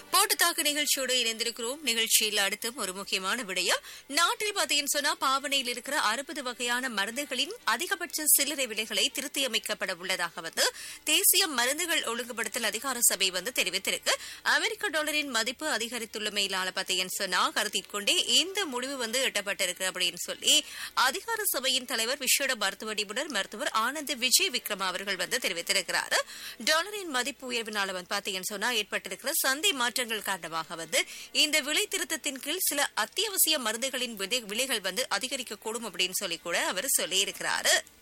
போட்டுத்தாக்கு நிகழ்ச்சியோடு இணைந்திருக்கிறோம் நிகழ்ச்சியில் அடுத்தும் ஒரு முக்கியமான விடயம் நாட்டில் பார்த்தீங்கன்னு சொன்னா பாவனையில் இருக்கிற அறுபது வகையான மருந்துகளின் அதிகபட்ச சில்லறை விலைகளை திருத்தியமைக்கப்பட உள்ளதாக வந்து தேசிய மருந்துகள் ஒழுங்குபடுத்தல் அதிகார சபை வந்து தெரிவித்திருக்கு அமெரிக்க டாலரின் மதிப்பு அதிகரித்துள்ளமையிலான பார்த்தீங்கன்னு சொன்னா கருத்தில் கொண்டே இந்த முடிவு வந்து எட்டப்பட்டிருக்கு அப்படின்னு சொல்லி அதிகார சபையின் தலைவர் விஸ்வட மருத்துவ நிபுணர் மருத்துவர் ஆனந்த் விஜய் விக்ரமா அவர்கள் வந்து தெரிவித்திருக்கிறார் டாலரின் மதிப்பு உயர்வினால வந்து பாத்தீங்கன்னு சொன்னா ஏற்பட்டிருக்கிற சந்தை மாற்றங்கள் காரணமாக வந்து இந்த விலை திருத்தத்தின் கீழ் சில அத்தியாவசிய மருந்துகளின் விலை- விலைகள் வந்து அதிகரிக்கக்கூடும் அப்படின்னு சொல்லி கூட அவர் சொல்லியிருக்கிறாரு